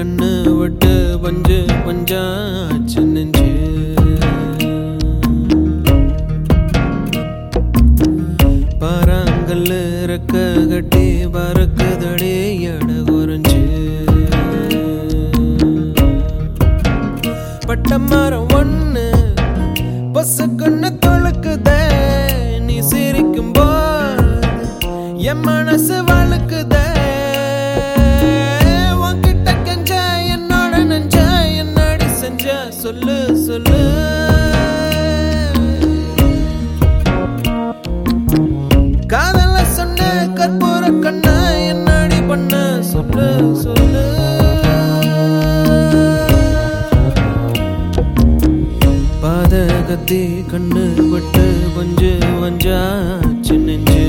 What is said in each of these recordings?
கண்ணு விட்டு பஞ்சு பஞ்சாச்சு நெஞ்சு பாறாங்கல்லு ரெக்க கட்டி பறக்குதடி எட குறைஞ்சு பட்ட மரம் ஒண்ணு பொசுக்குன்னு தொழுக்குதே நீ சிரிக்கும் போது என் மனசு வழுக்குதே உன்கிட்ட கெஞ்ச என்னோட நெஞ்ச என்னடி செஞ்ச சொல்லு சொல்லு காதல சொன்ன கற்பூர கண்ண என்னடி பண்ண சொல்லு சொல்லு பாதகத்தி கண்ணு விட்டு கொஞ்சு வஞ்சாச்சு நெஞ்சு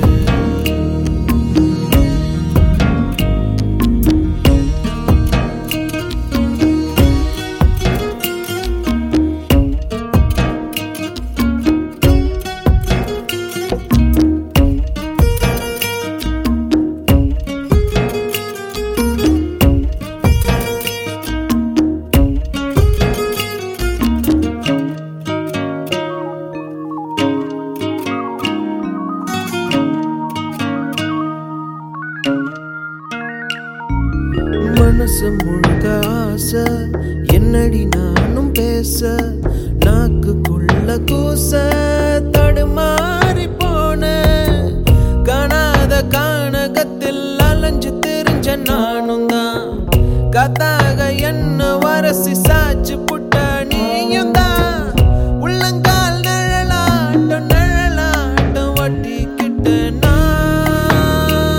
மனசு முழுக்க ஆசை என்னடி நானும் பேச நாக்குக்குள்ள கூச தடுமாறி போன காணாத கானகத்தில் அலைஞ்சு திரிஞ்ச நானும் தான் கத்தாக என்ன வரசி சாச்சு புட்ட நீயும் தான் உள்ளங்கால் நிழலாட்டம் நிழலாட்டம் வட்டிக்கிட்ட நான்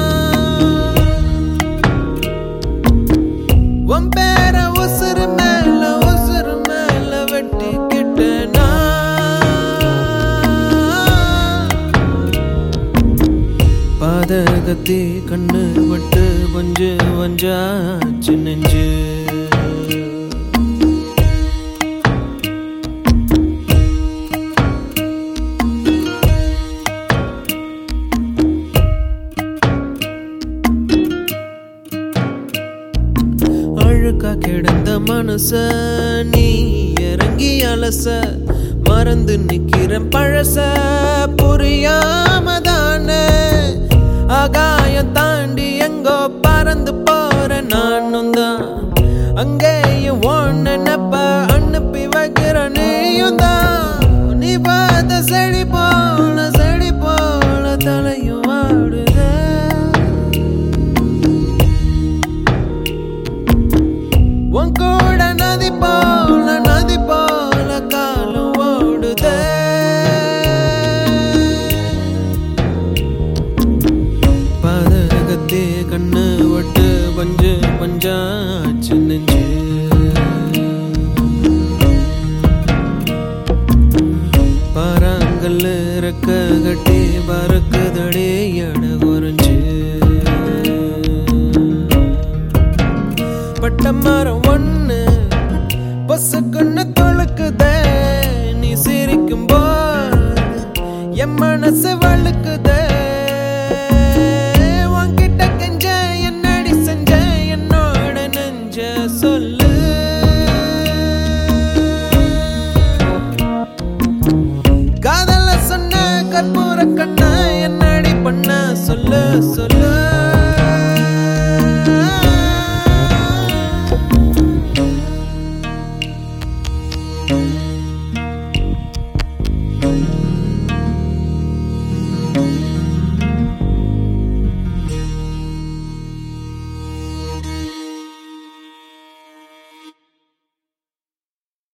உன் பேர உசுறு மேல உசுறு மேல வெட்டிக்கிட்ட நான் பாதகத்தி கண்ணு விட்டு பஞ்சு வஞ்சாச்சு நெஞ்சு அழுக்கா கிடந்த மனச நீ இறங்கி அலச மறந்து நிக்கிறேன் பழச புரியாம தானே ஆகாயம் தாண்டி எங்கோ பறந்து போற நானும் தான் அங்கேயும் ஒன்னு நப்ப அனுப்பி வைக்கிற நீயும் தான் நீ பார்த்த செடி போல செடி போல தலையும் ஆடுதே உன் கூட நதி போல நதி போல காலம் ஓடுதே பாதகத்தே கண்ணு விட்டு பஞ்சு பஞ்சாச்சு நெஞ்சு பாறாங்கல்லு ரெக்க கட்டி பறக்குதடி எட குறைஞ்சு பட்ட மரம் ஒண்ணு பொசுக்குன்னு தொழுக்குதே நீ சிரிக்கும் போது என் மனசு வழுக்குதே உன்கிட்ட கெஞ்ச என்னடி செஞ்ச என்னோட நெஞ்ச சொல்லு காதல சொன்ன கற்பூர கண்ண என்னடி பண்ண சொல்லு சொல்லு thank you